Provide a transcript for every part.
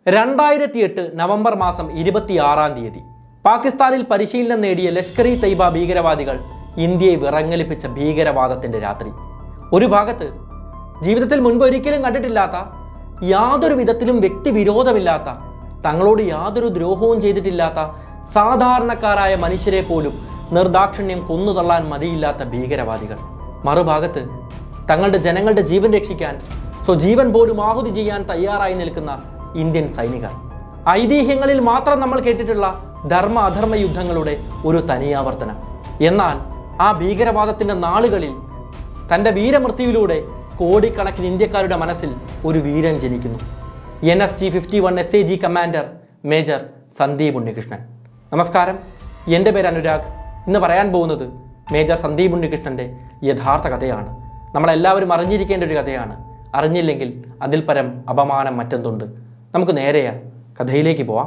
രണ്ടായിരത്തി എട്ട് നവംബർ മാസം ഇരുപത്തിയാറാം തീയതി പാകിസ്ഥാനിൽ പരിശീലനം നേടിയ ലഷ്കർ ഇ തൈബ ഭീകരവാദികൾ ഇന്ത്യയെ വിറങ്ങലിപ്പിച്ച ഭീകരവാദത്തിന്റെ രാത്രി ഒരു ഭാഗത്ത് ജീവിതത്തിൽ മുൻപ് ഒരിക്കലും കണ്ടിട്ടില്ലാത്ത യാതൊരു വിധത്തിലും വ്യക്തിവിരോധമില്ലാത്ത തങ്ങളോട് യാതൊരു ദ്രോഹവും ചെയ്തിട്ടില്ലാത്ത സാധാരണക്കാരായ മനുഷ്യരെ പോലും നിർദാക്ഷിണ്യം കൊന്നുതള്ളാൻ മതിയില്ലാത്ത ഭീകരവാദികൾ മറുഭാഗത്ത് തങ്ങളുടെ ജനങ്ങളുടെ ജീവൻ രക്ഷിക്കാൻ സ്വജീവൻ പോലും ആഹുതി ചെയ്യാൻ തയ്യാറായി നിൽക്കുന്ന ഇന്ത്യൻ സൈനികർ ഐതിഹ്യങ്ങളിൽ മാത്രം നമ്മൾ കേട്ടിട്ടുള്ള ധർമ്മ അധർമ്മ യുദ്ധങ്ങളുടെ ഒരു തനിയാവർത്തനം എന്നാൽ ആ ഭീകരവാദത്തിന്റെ നാളുകളിൽ തൻ്റെ വീരമൃത്യുവിലൂടെ കോടിക്കണക്കിന് ഇന്ത്യക്കാരുടെ മനസ്സിൽ ഒരു വീരൻ ജനിക്കുന്നു N S G fifty one S A G commander major Sandeep Unnikrishnan നമസ്കാരം എൻ്റെ പേര് അനുരാഗ് ഇന്ന് പറയാൻ പോകുന്നത് മേജർ സന്ദീപ് ഉണ്ണികൃഷ്ണൻ്റെ യഥാർത്ഥ കഥയാണ് നമ്മളെല്ലാവരും അറിഞ്ഞിരിക്കേണ്ട ഒരു കഥയാണ് അറിഞ്ഞില്ലെങ്കിൽ അതിൽ പരം അപമാനം മറ്റെന്തുണ്ട് നമുക്ക് നേരെയാ കഥയിലേക്ക് പോവാം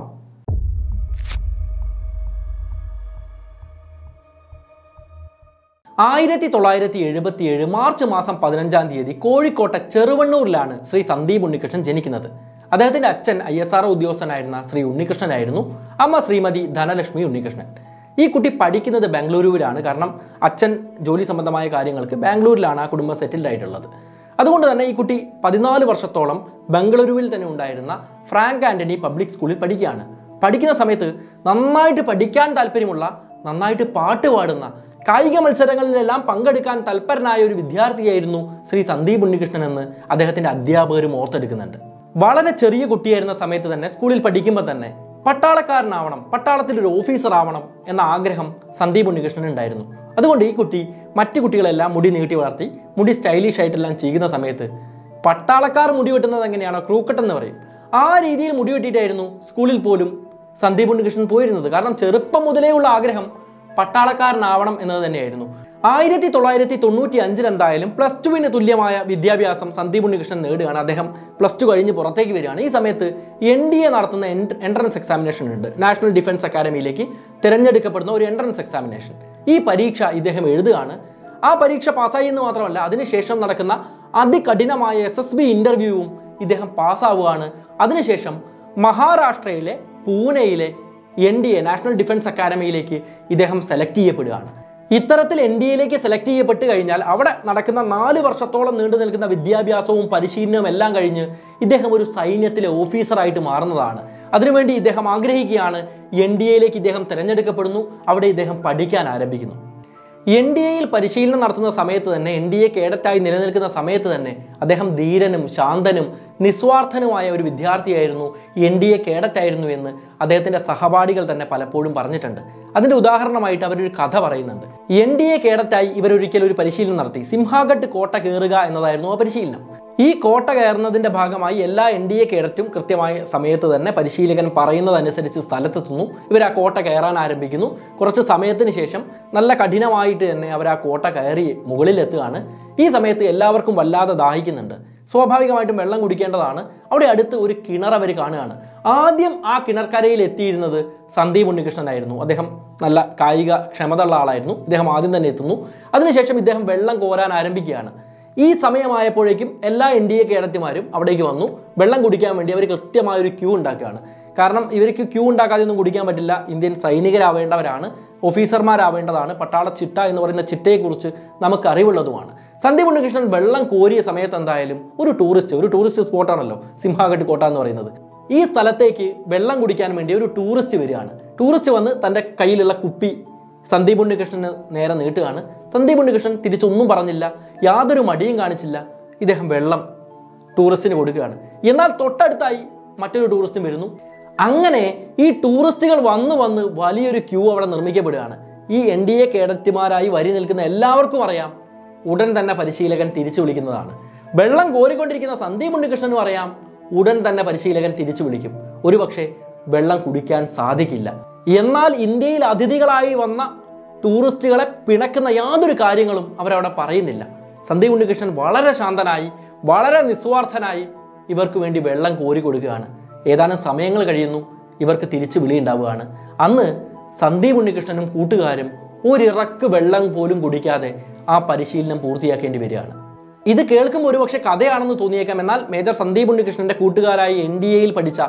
ആയിരത്തി തൊള്ളായിരത്തി എഴുപത്തി ഏഴ് മാർച്ച് മാസം പതിനഞ്ചാം തീയതി കോഴിക്കോട്ടെ ചെറുവണ്ണൂരിലാണ് ശ്രീ സന്ദീപ് ഉണ്ണികൃഷ്ണൻ ജനിക്കുന്നത് അദ്ദേഹത്തിന്റെ അച്ഛൻ ഐ എസ് ആർ ഉദ്യോഗസ്ഥനായിരുന്ന ശ്രീ ഉണ്ണികൃഷ്ണനായിരുന്നു അമ്മ ശ്രീമതി ധനലക്ഷ്മി ഉണ്ണികൃഷ്ണൻ ഈ കുട്ടി പഠിക്കുന്നത് ബാംഗ്ലൂരുവിലാണ് കാരണം അച്ഛൻ ജോലി സംബന്ധമായ കാര്യങ്ങൾക്ക് ബാംഗ്ലൂരിലാണ് ആ കുടുംബം സെറ്റിൽഡ് ആയിട്ടുള്ളത് അതുകൊണ്ട് തന്നെ ഈ കുട്ടി പതിനാല് വർഷത്തോളം ബംഗളൂരുവിൽ തന്നെ ഉണ്ടായിരുന്ന ഫ്രാങ്ക് ആന്റണി പബ്ലിക് സ്കൂളിൽ പഠിക്കുകയാണ് പഠിക്കുന്ന സമയത്ത് നന്നായിട്ട് പഠിക്കാൻ താല്പര്യമുള്ള നന്നായിട്ട് പാട്ട് പാടുന്ന കായിക മത്സരങ്ങളിലെല്ലാം പങ്കെടുക്കാൻ തൽപരനായ ഒരു വിദ്യാർത്ഥിയായിരുന്നു ശ്രീ സന്ദീപ് ഉണ്ണികൃഷ്ണൻ എന്ന് അദ്ദേഹത്തിന്റെ അധ്യാപകരും ഓർത്തെടുക്കുന്നുണ്ട് വളരെ ചെറിയ കുട്ടിയായിരുന്ന സമയത്ത് തന്നെ സ്കൂളിൽ പഠിക്കുമ്പോൾ തന്നെ പട്ടാളക്കാരനാവണം പട്ടാളത്തിൽ ഒരു ഓഫീസർ ആവണം എന്ന ആഗ്രഹം സന്ദീപ് ഉണ്ണികൃഷ്ണൻ ഉണ്ടായിരുന്നു അതുകൊണ്ട് ഈ കുട്ടി മറ്റു കുട്ടികളെല്ലാം മുടി നീട്ടി വളർത്തി മുടി സ്റ്റൈലിഷ് ആയിട്ടെല്ലാം ചെയ്യുന്ന സമയത്ത് പട്ടാളക്കാർ മുടി വെട്ടുന്നത് എങ്ങനെയാണോ ക്രൂക്കട്ട് എന്ന് പറയും ആ രീതിയിൽ മുടി വെട്ടിയിട്ടായിരുന്നു സ്കൂളിൽ പോലും സന്ദീപ് ഉണ്ണികൃഷ്ണൻ പോയിരുന്നത് കാരണം ചെറുപ്പം മുതലേ ഉള്ള ആഗ്രഹം പട്ടാളക്കാരനാവണം എന്നത് തന്നെയായിരുന്നു ആയിരത്തി തൊള്ളായിരത്തി തൊണ്ണൂറ്റി അഞ്ചിൽ എന്തായാലും പ്ലസ് ടുവിന് തുല്യമായ വിദ്യാഭ്യാസം സന്ദീപ് ഉണ്ണികൃഷ്ണൻ നേടുകയാണ് അദ്ദേഹം പ്ലസ് ടു കഴിഞ്ഞ് പുറത്തേക്ക് വരികയാണ് ഈ സമയത്ത് എൻ ഡി എ നടത്തുന്ന എൻട്രൻസ് എക്സാമിനേഷൻ ഉണ്ട് നാഷണൽ ഡിഫൻസ് അക്കാഡമിയിലേക്ക് തിരഞ്ഞെടുക്കപ്പെടുന്ന ഒരു എൻട്രൻസ് എക്സാമിനേഷൻ ഈ പരീക്ഷ ഇദ്ദേഹം എഴുതുകയാണ് ആ പരീക്ഷ പാസ്സായി എന്ന് മാത്രമല്ല അതിനുശേഷം നടക്കുന്ന അതികഠിനമായ എസ് എസ് ബി ഇന്റർവ്യൂവും ഇദ്ദേഹം പാസ്സാവുകയാണ് അതിനുശേഷം മഹാരാഷ്ട്രയിലെ പൂനെയിലെ N D A national defence അക്കാഡമിയിലേക്ക് ഇദ്ദേഹം സെലക്ട് ചെയ്യപ്പെടുകയാണ് ഇത്തരത്തിൽ എൻ ഡി എയിലേക്ക് സെലക്ട് ചെയ്യപ്പെട്ട് കഴിഞ്ഞാൽ അവിടെ നടക്കുന്ന നാല് വർഷത്തോളം നീണ്ടു നിൽക്കുന്ന വിദ്യാഭ്യാസവും പരിശീലനവും എല്ലാം കഴിഞ്ഞ് ഇദ്ദേഹം ഒരു സൈന്യത്തിലെ ഓഫീസറായിട്ട് മാറുന്നതാണ് അതിനുവേണ്ടി ഇദ്ദേഹം ആഗ്രഹിക്കുകയാണ് എൻ ഡി എയിലേക്ക് ഇദ്ദേഹം തിരഞ്ഞെടുക്കപ്പെടുന്നു അവിടെ ഇദ്ദേഹം പഠിക്കാൻ ആരംഭിക്കുന്നു എൻ ഡി എയിൽ പരിശീലനം നടത്തുന്ന സമയത്ത് തന്നെ എൻ ഡി എ കേഡറ്റായി നിലനിൽക്കുന്ന സമയത്ത് തന്നെ അദ്ദേഹം ധീരനും ശാന്തനും നിസ്വാർത്ഥനുമായ ഒരു വിദ്യാർത്ഥിയായിരുന്നു എൻ ഡി എ കേഡറ്റായിരുന്നു എന്ന് അദ്ദേഹത്തിന്റെ സഹപാഠികൾ തന്നെ പലപ്പോഴും പറഞ്ഞിട്ടുണ്ട് അതിന്റെ ഉദാഹരണമായിട്ട് അവരൊരു കഥ പറയുന്നുണ്ട് എൻ ഡി എ കേഡറ്റായി ഇവരൊരിക്കൽ ഒരു പരിശീലനം നടത്തി സിംഹാഗഡ് കോട്ട കയറുക എന്നതായിരുന്നു ആ പരിശീലനം ഈ കോട്ട കയറുന്നതിന്റെ ഭാഗമായി എല്ലാ എൻ ഡി എ കേഡറ്റും കൃത്യമായ സമയത്ത് തന്നെ പരിശീലകൻ പറയുന്നതനുസരിച്ച് സ്ഥലത്തെത്തുന്നു ഇവർ ആ കോട്ട കയറാൻ ആരംഭിക്കുന്നു കുറച്ച് സമയത്തിന് ശേഷം നല്ല കഠിനമായിട്ട് തന്നെ അവർ ആ കോട്ട കയറി മുകളിലെത്തുകയാണ് ഈ സമയത്ത് എല്ലാവർക്കും വല്ലാതെ ദാഹിക്കുന്നുണ്ട് സ്വാഭാവികമായിട്ടും വെള്ളം കുടിക്കേണ്ടതാണ് അവിടെ അടുത്ത് ഒരു കിണർ അവർ കാണുകയാണ് ആദ്യം ആ കിണർക്കരയിൽ എത്തിയിരുന്നത് സന്ദീപ് ഉണ്ണികൃഷ്ണനായിരുന്നു അദ്ദേഹം നല്ല കായിക ക്ഷമതയുള്ള ആളായിരുന്നു ഇദ്ദേഹം ആദ്യം തന്നെ എത്തുന്നു അതിനുശേഷം ഇദ്ദേഹം വെള്ളം കോരാൻ ആരംഭിക്കുകയാണ് ഈ സമയമായപ്പോഴേക്കും എല്ലാ എൻ ഡി എ കേഡറ്റുമാരും അവിടേക്ക് വന്നു വെള്ളം കുടിക്കാൻ വേണ്ടി അവർ കൃത്യമായ ഒരു ക്യൂ ഉണ്ടാക്കുകയാണ് കാരണം ഇവർക്ക് ക്യൂ ഉണ്ടാക്കാതെ ഒന്നും കുടിക്കാൻ പറ്റില്ല ഇന്ത്യൻ സൈനികരാവേണ്ടവരാണ് ഓഫീസർമാരാവേണ്ടതാണ് പട്ടാള ചിട്ട എന്ന് പറയുന്ന ചിട്ടയെക്കുറിച്ച് നമുക്ക് അറിവുള്ളതുമാണ് സന്ദീപ് ഉണ്ണികൃഷ്ണൻ വെള്ളം കോരിയ സമയത്ത് എന്തായാലും ഒരു ടൂറിസ്റ്റ് ഒരു ടൂറിസ്റ്റ് സ്പോട്ടാണല്ലോ സിംഹാഗഡ് കോട്ട എന്ന് പറയുന്നത് ഈ സ്ഥലത്തേക്ക് വെള്ളം കുടിക്കാൻ വേണ്ടി ഒരു ടൂറിസ്റ്റ് വരികയാണ് ടൂറിസ്റ്റ് വന്ന് തൻ്റെ കയ്യിലുള്ള കുപ്പി സന്ദീപ് ഉണ്ണികൃഷ്ണന് നേരെ നീട്ടുകയാണ് സന്ദീപ് ഉണ്ണികൃഷ്ണൻ തിരിച്ചൊന്നും പറഞ്ഞില്ല യാതൊരു മടിയും കാണിച്ചില്ല ഇദ്ദേഹം വെള്ളം ടൂറിസ്റ്റിന് കൊടുക്കുകയാണ് എന്നാൽ തൊട്ടടുത്തായി മറ്റൊരു ടൂറിസ്റ്റും വരുന്നു അങ്ങനെ ഈ ടൂറിസ്റ്റുകൾ വന്ന് വന്ന് വലിയൊരു ക്യൂ അവിടെ നിർമ്മിക്കപ്പെടുകയാണ് ഈ എൻ ഡി എ കേഡറ്റുമാരായി വരി നിൽക്കുന്ന എല്ലാവർക്കും അറിയാം ഉടൻ തന്നെ പരിശീലകൻ തിരിച്ചു വിളിക്കുന്നതാണ് വെള്ളം കോരിക്കൊണ്ടിരിക്കുന്ന സന്ദീപ് ഉണ്ണികൃഷ്ണനും അറിയാം ഉടൻ തന്നെ പരിശീലകൻ തിരിച്ചു വിളിക്കും ഒരുപക്ഷെ വെള്ളം കുടിക്കാൻ സാധിക്കില്ല എന്നാൽ ഇന്ത്യയിൽ അതിഥികളായി വന്ന ടൂറിസ്റ്റുകളെ പിണക്കുന്ന യാതൊരു കാര്യങ്ങളും അവരവിടെ പറയുന്നില്ല സന്ദീപ് ഉണ്ണികൃഷ്ണൻ വളരെ ശാന്തനായി വളരെ നിസ്വാർത്ഥനായി ഇവർക്ക് വേണ്ടി വെള്ളം കോരി കൊടുക്കുകയാണ് ഏതാനും സമയങ്ങൾ കഴിയുന്നു ഇവർക്ക് തിരിച്ചു വിളി ഉണ്ടാവുകയാണ് അന്ന് സന്ദീപ് ഉണ്ണികൃഷ്ണനും കൂട്ടുകാരും ഒരിറക്ക് വെള്ളം പോലും കുടിക്കാതെ ആ പരിശീലനം പൂർത്തിയാക്കേണ്ടി വരികയാണ് ഇത് കേൾക്കുമ്പോൾ ഒരുപക്ഷെ കഥയാണെന്ന് തോന്നിയേക്കാം എന്നാൽ മേജർ സന്ദീപ് ഉണ്ണികൃഷ്ണന്റെ കൂട്ടുകാരായി എൻ ഡി എയിൽ പഠിച്ച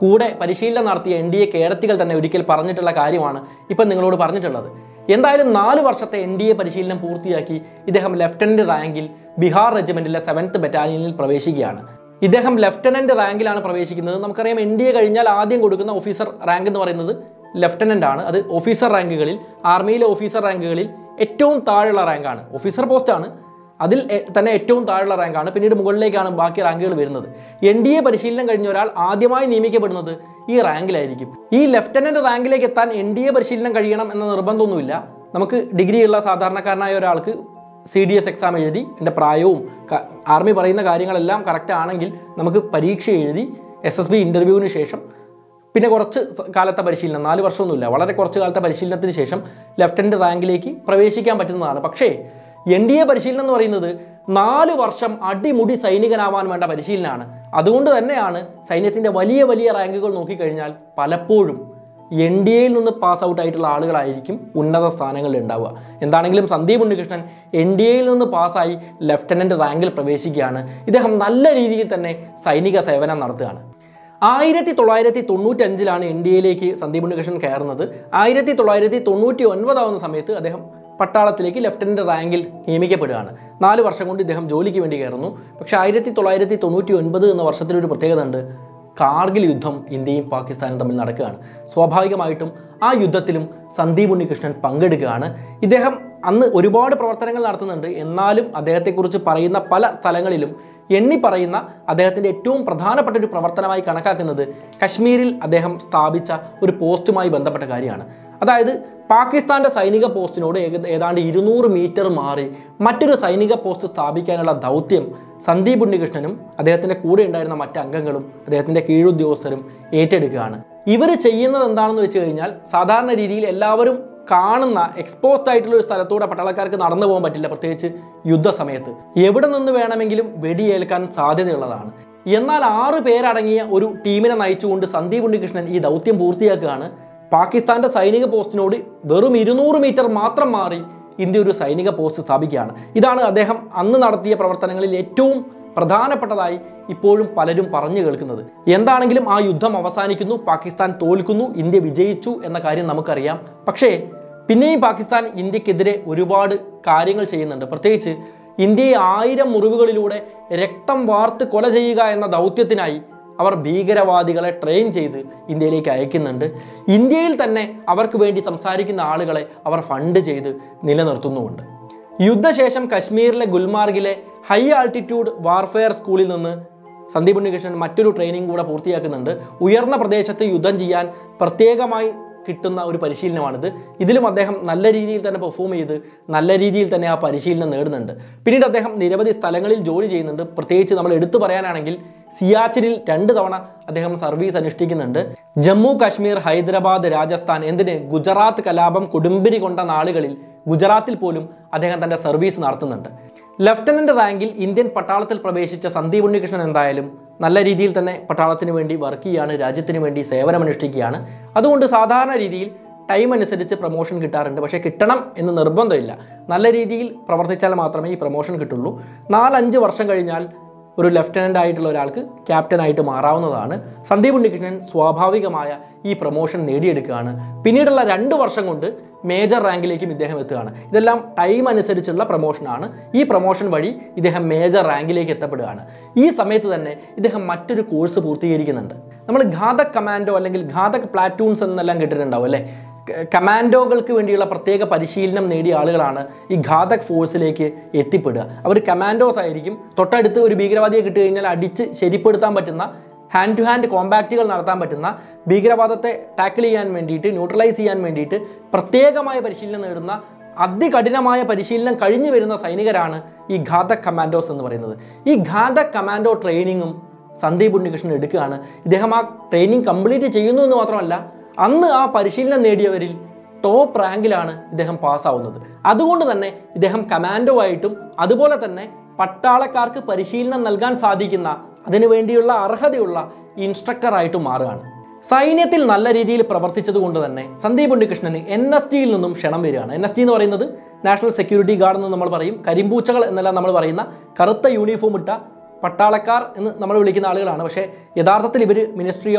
കൂടെ പരിശീലനം നടത്തിയ എൻ ഡി എ കേഡറ്റുകൾ തന്നെ ഒരിക്കൽ പറഞ്ഞിട്ടുള്ള കാര്യമാണ് ഇപ്പം നിങ്ങളോട് പറഞ്ഞിട്ടുള്ളത് എന്തായാലും നാല് വർഷത്തെ എൻ ഡി എ പരിശീലനം പൂർത്തിയാക്കി ഇദ്ദേഹം ലഫ്റ്റനന്റ് റാങ്കിൽ ബീഹാർ റെജിമെന്റിലെ സെവൻത്ത് ബറ്റാലിയനിൽ പ്രവേശിക്കുകയാണ് ഇദ്ദേഹം ലഫ്റ്റനന്റ് റാങ്കിലാണ് പ്രവേശിക്കുന്നത് നമുക്കറിയാം എൻ ഡി എ കഴിഞ്ഞാൽ ആദ്യം കൊടുക്കുന്ന ഓഫീസർ റാങ്ക് എന്ന് പറയുന്നത് ലഫ്റ്റനന്റ് ആണ് അത് ഓഫീസർ റാങ്കുകളിൽ ആർമിയിലെ ഓഫീസർ റാങ്കുകളിൽ ഏറ്റവും താഴെയുള്ള റാങ്കാണ് ഓഫീസർ പോസ്റ്റാണ് അതിൽ എ- തന്നെ ഏറ്റവും താഴെയുള്ള റാങ്കാണ് പിന്നീട് മുകളിലേക്കാണ് ബാക്കി റാങ്കുകൾ വരുന്നത് എൻ ഡി എ പരിശീലനം കഴിഞ്ഞ ഒരാൾ ആദ്യമായി നിയമിക്കപ്പെടുന്നത് ഈ റാങ്കിലായിരിക്കും ഈ ലെഫ്റ്റനന്റ് റാങ്കിലേക്ക് എത്താൻ എൻ ഡി എ പരിശീലനം കഴിയണം എന്ന നിർബന്ധമൊന്നുമില്ല നമുക്ക് ഡിഗ്രിയുള്ള സാധാരണക്കാരനായ ഒരാൾക്ക് സി ഡി എസ് എക്സാം എഴുതി എൻ്റെ പ്രായവും ക- ആർമി പറയുന്ന കാര്യങ്ങളെല്ലാം കറക്റ്റ് ആണെങ്കിൽ നമുക്ക് പരീക്ഷ എഴുതി എസ് എസ് ബി ഇൻ്റർവ്യൂവിന് ശേഷം പിന്നെ കുറച്ച് സ- കാലത്തെ പരിശീലനം നാല് വർഷമൊന്നുമില്ല വളരെ കുറച്ച് കാലത്തെ പരിശീലനത്തിന് ശേഷം ലെഫ്റ്റനന്റ് റാങ്കിലേക്ക് പ്രവേശിക്കാൻ പറ്റുന്നതാണ് പക്ഷേ എൻ ഡി എ പരിശീലനം എന്ന് പറയുന്നത് നാല് വർഷം അടിമുടി സൈനികനാവാൻ വേണ്ട പരിശീലനമാണ് അതുകൊണ്ട് തന്നെയാണ് സൈന്യത്തിൻ്റെ വലിയ വലിയ റാങ്കുകൾ നോക്കിക്കഴിഞ്ഞാൽ പലപ്പോഴും എൻ ഡി എയിൽ നിന്ന് പാസ് ഔട്ട് ആയിട്ടുള്ള ആളുകളായിരിക്കും ഉന്നത സ്ഥാനങ്ങളിൽ ഉണ്ടാവുക എന്താണെങ്കിലും സന്ദീപ് ഉണ്ണികൃഷ്ണൻ എൻ ഡി എയിൽ നിന്ന് പാസ്സായി ലെഫ്റ്റനന്റ് റാങ്കിൽ പ്രവേശിക്കുകയാണ് ഇദ്ദേഹം നല്ല രീതിയിൽ തന്നെ സൈനിക സേവനം നടത്തുകയാണ് ആയിരത്തി തൊള്ളായിരത്തി തൊണ്ണൂറ്റി അഞ്ചിലാണ് എൻ ഡി എയിലേക്ക് സന്ദീപ് ഉണ്ണികൃഷ്ണൻ കയറുന്നത് ആയിരത്തി തൊള്ളായിരത്തി തൊണ്ണൂറ്റി ഒൻപതാവുന്ന സമയത്ത് അദ്ദേഹം പട്ടാളത്തിലേക്ക് ലെഫ്റ്റനന്റ് റാങ്കിൽ നിയമിക്കപ്പെടുകയാണ് നാല് വർഷം കൊണ്ട് ഇദ്ദേഹം ജോലിക്ക് വേണ്ടി കയറുന്നു പക്ഷേ ആയിരത്തി തൊള്ളായിരത്തി തൊണ്ണൂറ്റി ഒൻപത് എന്ന വർഷത്തിലൊരു പ്രത്യേകത ഉണ്ട് കാർഗിൽ യുദ്ധം ഇന്ത്യയും പാകിസ്ഥാനും തമ്മിൽ നടക്കുകയാണ് സ്വാഭാവികമായിട്ടും ആ യുദ്ധത്തിലും സന്ദീപ് ഉണ്ണികൃഷ്ണൻ പങ്കെടുക്കുകയാണ് ഇദ്ദേഹം അന്ന് ഒരുപാട് പ്രവർത്തനങ്ങൾ നടത്തുന്നുണ്ട് എന്നാലും അദ്ദേഹത്തെക്കുറിച്ച് പറയുന്ന പല സ്ഥലങ്ങളിലും എണ്ണി പറയുന്ന അദ്ദേഹത്തിൻ്റെ ഏറ്റവും പ്രധാനപ്പെട്ട ഒരു പ്രവർത്തനമായി കണക്കാക്കുന്നത് കശ്മീരിൽ അദ്ദേഹം സ്ഥാപിച്ച ഒരു പോസ്റ്റുമായി ബന്ധപ്പെട്ട കാര്യമാണ് അതായത് പാകിസ്ഥാന്റെ സൈനിക പോസ്റ്റിനോട് ഏക- ഏതാണ്ട് ഇരുന്നൂറ് മീറ്റർ മാറി മറ്റൊരു സൈനിക പോസ്റ്റ് സ്ഥാപിക്കാനുള്ള ദൗത്യം സന്ദീപ് ഉണ്ണികൃഷ്ണനും അദ്ദേഹത്തിന്റെ കൂടെ ഉണ്ടായിരുന്ന മറ്റ് അംഗങ്ങളും അദ്ദേഹത്തിന്റെ കീഴുദ്യോഗസ്ഥരും ഏറ്റെടുക്കുകയാണ് ഇവർ ചെയ്യുന്നത് എന്താണെന്ന് വെച്ച് കഴിഞ്ഞാൽ സാധാരണ രീതിയിൽ എല്ലാവരും കാണുന്ന എക്സ്പോസ്ഡ് ആയിട്ടുള്ള ഒരു സ്ഥലത്തൂടെ പട്ടാളക്കാർക്ക് നടന്നു പോകാൻ പറ്റില്ല പ്രത്യേകിച്ച് യുദ്ധസമയത്ത് എവിടെ നിന്ന് വേണമെങ്കിലും വെടിയേൽക്കാൻ സാധ്യതയുള്ളതാണ് എന്നാൽ ആറ് പേരടങ്ങിയ ഒരു ടീമിനെ നയിച്ചുകൊണ്ട് സന്ദീപ് ഉണ്ണികൃഷ്ണൻ ഈ ദൗത്യം പൂർത്തിയാക്കുകയാണ് പാകിസ്ഥാന്റെ സൈനിക പോസ്റ്റിനോട് വെറും ഇരുന്നൂറ് മീറ്റർ മാത്രം മാറി ഇന്ത്യ ഒരു സൈനിക പോസ്റ്റ് സ്ഥാപിക്കുകയാണ് ഇതാണ് അദ്ദേഹം അന്ന് നടത്തിയ പ്രവർത്തനങ്ങളിൽ ഏറ്റവും പ്രധാനപ്പെട്ടതായി ഇപ്പോഴും പലരും പറഞ്ഞു കേൾക്കുന്നത് എന്താണെങ്കിലും ആ യുദ്ധം അവസാനിക്കുന്നു പാകിസ്ഥാൻ തോൽക്കുന്നു ഇന്ത്യ വിജയിച്ചു എന്ന കാര്യം നമുക്കറിയാം പക്ഷേ പിന്നെയും പാകിസ്ഥാൻ ഇന്ത്യക്കെതിരെ ഒരുപാട് കാര്യങ്ങൾ ചെയ്യുന്നുണ്ട് പ്രത്യേകിച്ച് ഇന്ത്യയെ ആയിരം മുറിവുകളിലൂടെ രക്തം വാർത്ത് കൊല ചെയ്യുക എന്ന ദൗത്യത്തിനായി അവർ ഭീകരവാദികളെ ട്രെയിൻ ചെയ്ത് ഇന്ത്യയിലേക്ക് അയക്കുന്നുണ്ട് ഇന്ത്യയിൽ തന്നെ അവർക്ക് വേണ്ടി സംസാരിക്കുന്ന ആളുകളെ അവർ ഫണ്ട് ചെയ്ത് നിലനിർത്തുന്നുമുണ്ട് യുദ്ധശേഷം കശ്മീരിലെ ഗുൽമാർഗിലെ ഹൈ ആൾട്ടിറ്റ്യൂഡ് വാർഫെയർ സ്കൂളിൽ നിന്ന് സന്ദീപ് ഉണ്ണികൃഷ്ണൻ മറ്റൊരു ട്രെയിനിങ് കൂടെ പൂർത്തിയാക്കുന്നുണ്ട് ഉയർന്ന പ്രദേശത്ത് യുദ്ധം ചെയ്യാൻ പ്രത്യേകമായി കിട്ടുന്ന ഒരു പരിശീലനമാണിത് ഇതിലും അദ്ദേഹം നല്ല രീതിയിൽ തന്നെ പെർഫോം ചെയ്ത് നല്ല രീതിയിൽ തന്നെ ആ പരിശീലനം നേടുന്നുണ്ട് പിന്നീട് അദ്ദേഹം നിരവധി സ്ഥലങ്ങളിൽ ജോലി ചെയ്യുന്നുണ്ട് പ്രത്യേകിച്ച് നമ്മൾ എടുത്തു പറയാനാണെങ്കിൽ സിയാച്ചിനിൽ രണ്ട് തവണ അദ്ദേഹം സർവീസ് അനുഷ്ഠിക്കുന്നുണ്ട് ജമ്മു കാശ്മീർ ഹൈദരാബാദ് രാജസ്ഥാൻ എന്തിന് ഗുജറാത്ത് കലാപം കൊടുമ്പിരി കൊണ്ട നാളുകളിൽ ഗുജറാത്തിൽ പോലും അദ്ദേഹം തന്റെ സർവീസ് നടത്തുന്നുണ്ട് ലഫ്റ്റനന്റ് റാങ്കിൽ ഇന്ത്യൻ പട്ടാളത്തിൽ പ്രവേശിച്ച സന്ദീപ് ഉണ്ണികൃഷ്ണൻ എന്തായാലും നല്ല രീതിയിൽ തന്നെ പട്ടാളത്തിന് വേണ്ടി വർക്ക് ചെയ്യാണ് രാജ്യത്തിന് വേണ്ടി സേവനമനുഷ്ഠിക്കുകയാണ് അതുകൊണ്ട് സാധാരണ രീതിയിൽ ടൈം അനുസരിച്ച് പ്രൊമോഷൻ കിട്ടാറുണ്ട് പക്ഷേ കിട്ടണം എന്ന് നിർബന്ധമില്ല നല്ല രീതിയിൽ പ്രവർത്തിച്ചാൽ മാത്രമേ ഈ പ്രൊമോഷൻ കിട്ടുള്ളൂ നാലഞ്ച് വർഷം കഴിഞ്ഞാൽ ഒരു ലെഫ്റ്റനൻ്റ് ആയിട്ടുള്ള ഒരാൾക്ക് ക്യാപ്റ്റനായിട്ട് മാറാവുന്നതാണ് സന്ദീപ് ഉണ്ണികൃഷ്ണൻ സ്വാഭാവികമായ ഈ പ്രൊമോഷൻ നേടിയെടുക്കുകയാണ് പിന്നീടുള്ള രണ്ട് വർഷം കൊണ്ട് മേജർ റാങ്കിലേക്കും ഇദ്ദേഹം എത്തുകയാണ് ഇതെല്ലാം ടൈം അനുസരിച്ചുള്ള പ്രൊമോഷനാണ് ഈ പ്രൊമോഷൻ വഴി ഇദ്ദേഹം മേജർ റാങ്കിലേക്ക് എത്തപ്പെടുകയാണ് ഈ സമയത്ത് തന്നെ ഇദ്ദേഹം മറ്റൊരു കോഴ്സ് പൂർത്തീകരിക്കുന്നുണ്ട് നമ്മൾ ഘാതക് കമാൻഡോ അല്ലെങ്കിൽ ഘാതക് പ്ലാറ്റൂൺസ് എന്നെല്ലാം കേട്ടിട്ടുണ്ടാവും അല്ലേ ക- കമാൻഡോകൾക്ക് വേണ്ടിയുള്ള പ്രത്യേക പരിശീലനം നേടിയ ആളുകളാണ് ഈ ഘാതക് ഫോഴ്സിലേക്ക് എത്തിപ്പെടുക അവർ കമാൻഡോസ് ആയിരിക്കും തൊട്ടടുത്ത് ഒരു ഭീകരവാദിയെ കിട്ടി കഴിഞ്ഞാൽ അടിച്ച് ശരിപ്പെടുത്താൻ പറ്റുന്ന ഹാൻഡ് ടു ഹാൻഡ് കോമ്പാക്റ്റുകൾ നടത്താൻ പറ്റുന്ന ഭീകരവാദത്തെ ടാക്കിൾ ചെയ്യാൻ വേണ്ടിയിട്ട് ന്യൂട്രലൈസ് ചെയ്യാൻ വേണ്ടിയിട്ട് പ്രത്യേകമായ പരിശീലനം നേടുന്ന അതികഠിനമായ പരിശീലനം കഴിഞ്ഞു വരുന്ന സൈനികരാണ് ഈ ഘാതക് കമാൻഡോസ് എന്ന് പറയുന്നത് ഈ ഘാതക് കമാൻഡോ ട്രെയിനിങ്ങും സന്ദീപ് ഉണ്ണികൃഷ്ണൻ എടുക്കുകയാണ് ഇദ്ദേഹം ആ ട്രെയിനിങ് കംപ്ലീറ്റ് ചെയ്യുന്നു എന്ന് മാത്രമല്ല അന്ന് ആ പരിശീലനം നേടിയവരിൽ ടോപ്പ് റാങ്കിലാണ് ഇദ്ദേഹം പാസ്സാവുന്നത് അതുകൊണ്ട് തന്നെ ഇദ്ദേഹം കമാൻഡോ ആയിട്ടും അതുപോലെ തന്നെ പട്ടാളക്കാർക്ക് പരിശീലനം നൽകാൻ സാധിക്കുന്ന അതിനുവേണ്ടിയുള്ള അർഹതയുള്ള ഇൻസ്ട്രക്ടറായിട്ടും മാറുകയാണ് സൈന്യത്തിൽ നല്ല രീതിയിൽ പ്രവർത്തിച്ചത് കൊണ്ട് തന്നെ സന്ദീപ് ഉണ്ണികൃഷ്ണന് എൻ എസ് ടിയിൽ നിന്നും ക്ഷണം വരികയാണ് എൻ എസ് ടി എന്ന് പറയുന്നത് നാഷണൽ സെക്യൂരിറ്റി ഗാർഡ് എന്ന് നമ്മൾ പറയും കരിമ്പൂച്ചകൾ എന്നെല്ലാം നമ്മൾ പറയുന്ന കറുത്ത യൂണിഫോം ഇട്ട പട്ടാളക്കാർ എന്ന് നമ്മൾ വിളിക്കുന്ന ആളുകളാണ് പക്ഷേ യഥാർത്ഥത്തിൽ ഇവർ മിനിസ്ട്രി ഓഫ്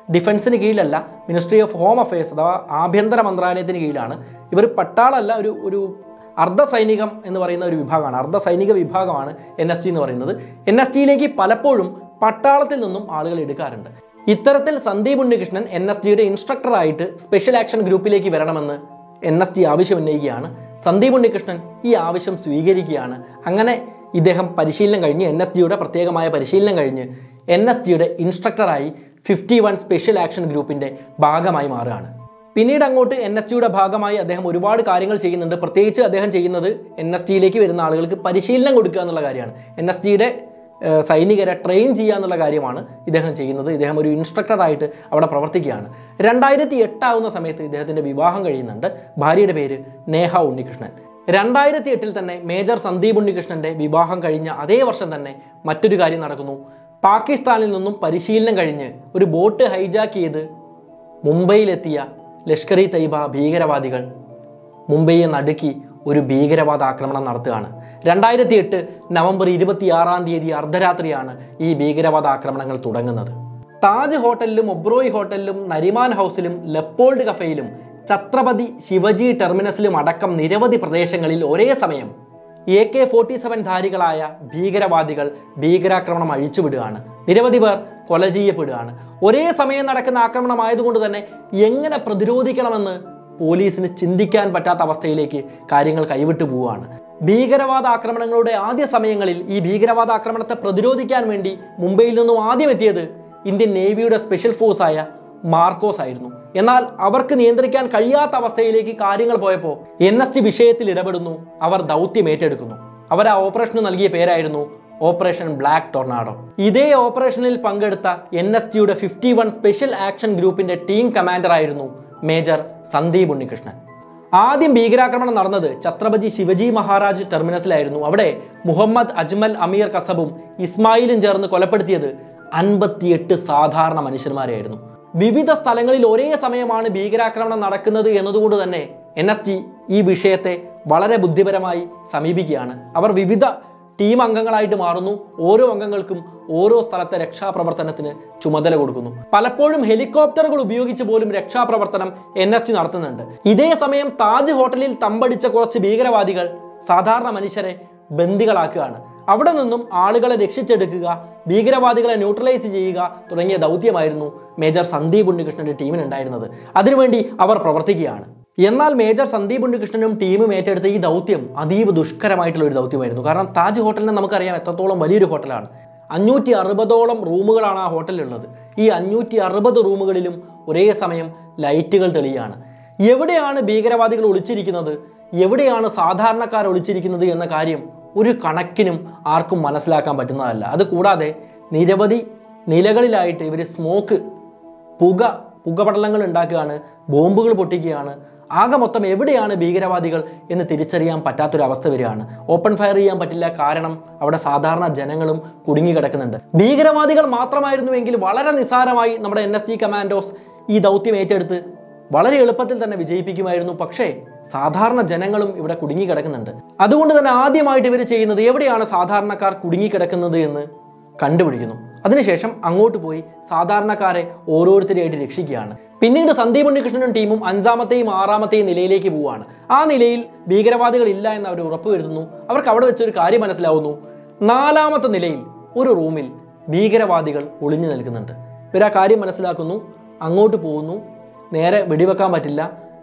ഡിഫൻസിന് കീഴിലല്ല മിനിസ്ട്രി ഓഫ് ഹോം അഫയേഴ്സ് അഥവാ ആഭ്യന്തര മന്ത്രാലയത്തിന് കീഴിലാണ് ഇവർ പട്ടാളമല്ല ഒരു ഒരു അർദ്ധ സൈനികം എന്ന് പറയുന്ന ഒരു വിഭാഗമാണ് അർദ്ധ സൈനിക വിഭാഗമാണ് എൻ എസ് ടി എന്ന് പറയുന്നത് എൻ എസ് ടിയിലേക്ക് പലപ്പോഴും പട്ടാളത്തിൽ നിന്നും ആളുകൾ എടുക്കാറുണ്ട് ഇത്തരത്തിൽ സന്ദീപ് ഉണ്ണികൃഷ്ണൻ എൻ എസ് ജിയുടെ ഇൻസ്ട്രക്ടറായിട്ട് സ്പെഷ്യൽ ആക്ഷൻ ഗ്രൂപ്പിലേക്ക് വരണമെന്ന് എൻ എസ് ജി ആവശ്യം ഉന്നയിക്കുകയാണ് സന്ദീപ് ഉണ്ണികൃഷ്ണൻ ഈ ആവശ്യം സ്വീകരിക്കുകയാണ് അങ്ങനെ ഇദ്ദേഹം പരിശീലനം കഴിഞ്ഞ് എൻ എസ് ജിയുടെ പ്രത്യേകമായ പരിശീലനം കഴിഞ്ഞ് എൻ എസ് ജിയുടെ ഇൻസ്ട്രക്ടറായി ഫിഫ്റ്റി വൺ സ്പെഷ്യൽ ആക്ഷൻ ഗ്രൂപ്പിൻ്റെ ഭാഗമായി മാറുകയാണ് പിന്നീട് അങ്ങോട്ട് എൻ എസ് ടിയുടെ ഭാഗമായി അദ്ദേഹം ഒരുപാട് കാര്യങ്ങൾ ചെയ്യുന്നുണ്ട് പ്രത്യേകിച്ച് അദ്ദേഹം ചെയ്യുന്നത് എൻ എസ് ടിയിലേക്ക് വരുന്ന ആളുകൾക്ക് പരിശീലനം കൊടുക്കുക എന്നുള്ള കാര്യമാണ് എൻ എസ് ടിയുടെ സൈനികരെ ട്രെയിൻ ചെയ്യുക എന്നുള്ള കാര്യമാണ് ഇദ്ദേഹം ചെയ്യുന്നത് ഇദ്ദേഹം ഒരു ഇൻസ്ട്രക്ടറായിട്ട് അവിടെ പ്രവർത്തിക്കുകയാണ് രണ്ടായിരത്തി എട്ടാവുന്ന സമയത്ത് ഇദ്ദേഹത്തിൻ്റെ വിവാഹം കഴിയുന്നുണ്ട് ഭാര്യയുടെ പേര് നേഹ ഉണ്ണികൃഷ്ണൻ രണ്ടായിരത്തി എട്ടിൽ തന്നെ മേജർ സന്ദീപ് ഉണ്ണികൃഷ്ണന്റെ വിവാഹം കഴിഞ്ഞ അതേ വർഷം തന്നെ മറ്റൊരു കാര്യം നടക്കുന്നു പാകിസ്ഥാനിൽ നിന്നും പരിശീലനം കഴിഞ്ഞ് ഒരു ബോട്ട് ഹൈജാക്ക് ചെയ്ത് മുംബൈയിലെത്തിയ ലഷ്കർ ഇ തൈബ ഭീകരവാദികൾ മുംബൈയെ നടുക്കി ഒരു ഭീകരവാദ ആക്രമണം നടത്തുകയാണ് രണ്ടായിരത്തി എട്ട് നവംബർ ഇരുപത്തിയാറാം തീയതി അർദ്ധരാത്രിയാണ് ഈ ഭീകരവാദ ആക്രമണങ്ങൾ തുടങ്ങുന്നത് താജ് ഹോട്ടലിലും ഒബ്രോയ് ഹോട്ടലിലും നരിമാൻ ഹൗസിലും ലെപ്പോൾഡ് കഫേയിലും ഛത്രപതി ശിവജി ടെർമിനസിലും അടക്കം നിരവധി പ്രദേശങ്ങളിൽ ഒരേ സമയം എ കെ ഫോർട്ടി സെവൻ ധാരികളായ ഭീകരവാദികൾ ഭീകരാക്രമണം അഴിച്ചുവിടുകയാണ് നിരവധി പേർ കൊല ചെയ്യപ്പെടുകയാണ് ഒരേ സമയം നടക്കുന്ന ആക്രമണമായതുകൊണ്ട് തന്നെ എങ്ങനെ പ്രതിരോധിക്കണമെന്ന് പോലീസിന് ചിന്തിക്കാൻ പറ്റാത്ത അവസ്ഥയിലേക്ക് കാര്യങ്ങൾ കൈവിട്ടു പോവുകയാണ് ഭീകരവാദ ആക്രമണങ്ങളുടെ ആദ്യ സമയങ്ങളിൽ ഈ ഭീകരവാദ ആക്രമണത്തെ പ്രതിരോധിക്കാൻ വേണ്ടി മുംബൈയിൽ നിന്നും ആദ്യം എത്തിയത് ഇന്ത്യൻ നേവിയുടെ സ്പെഷ്യൽ ഫോഴ്സായ മാർക്കോസ് ആയിരുന്നു എന്നാൽ അവർക്ക് നിയന്ത്രിക്കാൻ കഴിയാത്ത അവസ്ഥയിലേക്ക് കാര്യങ്ങൾ പോയപ്പോൾ എൻ എസ് ടി വിഷയത്തിൽ ഇടപെടുന്നു അവർ ദൗത്യം ഏറ്റെടുക്കുന്നു അവർ ആ ഓപ്പറേഷന് നൽകിയ പേരായിരുന്നു ഓപ്പറേഷൻ ബ്ലാക്ക് ടൊർണാഡോ ഇതേ ഓപ്പറേഷനിൽ പങ്കെടുത്ത എൻ എസ് ടിയുടെ ഫിഫ്റ്റി വൺ സ്പെഷ്യൽ ആക്ഷൻ ഗ്രൂപ്പിന്റെ ടീം കമാൻഡർ ആയിരുന്നു മേജർ സന്ദീപ് ഉണ്ണികൃഷ്ണൻ ആദ്യം ഭീകരാക്രമണം നടന്നത് ഛത്രപതി ശിവജി മഹാരാജ് ടെർമിനസിലായിരുന്നു അവിടെ മുഹമ്മദ് അജ്മൽ അമീർ കസബും ഇസ്മായിലും ചേർന്ന് കൊലപ്പെടുത്തിയത് അൻപത്തിയെട്ട് സാധാരണ മനുഷ്യന്മാരെയായിരുന്നു വിവിധ സ്ഥലങ്ങളിൽ ഒരേ സമയമാണ് ഭീകരാക്രമണം നടക്കുന്നത് എന്നതുകൊണ്ട് തന്നെ എൻ എസ് ടി ഈ വിഷയത്തെ വളരെ ബുദ്ധിപരമായി സമീപിക്കുകയാണ് അവർ വിവിധ ടീം അംഗങ്ങളായിട്ട് മാറുന്നു ഓരോ അംഗങ്ങൾക്കും ഓരോ സ്ഥലത്തെ രക്ഷാപ്രവർത്തനത്തിന് ചുമതല കൊടുക്കുന്നു പലപ്പോഴും ഹെലികോപ്റ്ററുകൾ ഉപയോഗിച്ച് പോലും രക്ഷാപ്രവർത്തനം എൻ എസ് ടി നടത്തുന്നുണ്ട് ഇതേ സമയം താജ് ഹോട്ടലിൽ തമ്പടിച്ച കുറച്ച് ഭീകരവാദികൾ സാധാരണ മനുഷ്യരെ ബന്ദികളാക്കുകയാണ് അവിടെ നിന്നും ആളുകളെ രക്ഷിച്ചെടുക്കുക ഭീകരവാദികളെ ന്യൂട്രലൈസ് ചെയ്യുക തുടങ്ങിയ ദൗത്യമായിരുന്നു മേജർ സന്ദീപ് ഉണ്ണികൃഷ്ണന്റെ ടീമിനുണ്ടായിരുന്നത് അതിനുവേണ്ടി അവർ പ്രവർത്തിക്കുകയാണ് എന്നാൽ മേജർ സന്ദീപ് ഉണ്ണികൃഷ്ണനും ടീമും ഏറ്റെടുത്ത ഈ ദൗത്യം അതീവ ദുഷ്കരമായിട്ടുള്ള ഒരു ദൗത്യമായിരുന്നു കാരണം താജ് ഹോട്ടലിനെ നമുക്കറിയാം എത്രത്തോളം വലിയൊരു ഹോട്ടലാണ് അഞ്ഞൂറ്റി അറുപതോളം റൂമുകളാണ് ആ ഹോട്ടലിലുള്ളത് ഈ അഞ്ഞൂറ്റി അറുപത് റൂമുകളിലും ഒരേ സമയം ലൈറ്റുകൾ തെളിയാണ് എവിടെയാണ് ഭീകരവാദികൾ ഒളിച്ചിരിക്കുന്നത് എവിടെയാണ് സാധാരണക്കാർ ഒളിച്ചിരിക്കുന്നത് എന്ന കാര്യം ഒരു കണക്കിനും ആർക്കും മനസ്സിലാക്കാൻ പറ്റുന്നതല്ല അത് കൂടാതെ നിരവധി നിലകളിലായിട്ട് ഇവർ സ്മോക്ക് പുക പുകപടലങ്ങൾ ഉണ്ടാക്കുകയാണ് ബോംബുകൾ പൊട്ടിക്കുകയാണ് ആകെ മൊത്തം എവിടെയാണ് ഭീകരവാദികൾ എന്ന് തിരിച്ചറിയാൻ പറ്റാത്തൊരവസ്ഥ വരികയാണ് ഓപ്പൺ ഫയർ ചെയ്യാൻ പറ്റില്ല കാരണം അവിടെ സാധാരണ ജനങ്ങളും കുടുങ്ങിക്കിടക്കുന്നുണ്ട് ഭീകരവാദികൾ മാത്രമായിരുന്നുവെങ്കിൽ വളരെ നിസ്സാരമായി നമ്മുടെ എൻ എസ് ജി കമാൻഡോസ് ഈ ദൗത്യം ഏറ്റെടുത്ത് വളരെ എളുപ്പത്തിൽ തന്നെ വിജയിപ്പിക്കുമായിരുന്നു പക്ഷേ സാധാരണ ജനങ്ങളും ഇവിടെ കുടുങ്ങിക്കിടക്കുന്നുണ്ട് അതുകൊണ്ട് തന്നെ ആദ്യമായിട്ട് ഇവർ ചെയ്യുന്നത് എവിടെയാണ് സാധാരണക്കാർ കുടുങ്ങിക്കിടക്കുന്നത് എന്ന് കണ്ടുപിടിക്കുന്നു അതിനുശേഷം അങ്ങോട്ട് പോയി സാധാരണക്കാരെ ഓരോരുത്തരെയായിട്ട് രക്ഷിക്കുകയാണ് പിന്നീട് സന്ദീപ് ഉണ്ണികൃഷ്ണനും ടീമും അഞ്ചാമത്തെയും ആറാമത്തെയും നിലയിലേക്ക് പോവുകയാണ് ആ നിലയിൽ ഭീകരവാദികൾ ഇല്ല എന്ന് അവർ ഉറപ്പുവരുത്തുന്നു അവർക്ക് അവിടെ വെച്ചൊരു കാര്യം മനസ്സിലാവുന്നു നാലാമത്തെ നിലയിൽ ഒരു റൂമിൽ ഭീകരവാദികൾ ഒളിഞ്ഞു നിൽക്കുന്നുണ്ട് ഇവർ ആ കാര്യം മനസ്സിലാക്കുന്നു അങ്ങോട്ട് പോകുന്നു നേരെ വെടിവെക്കാൻ പറ്റില്ല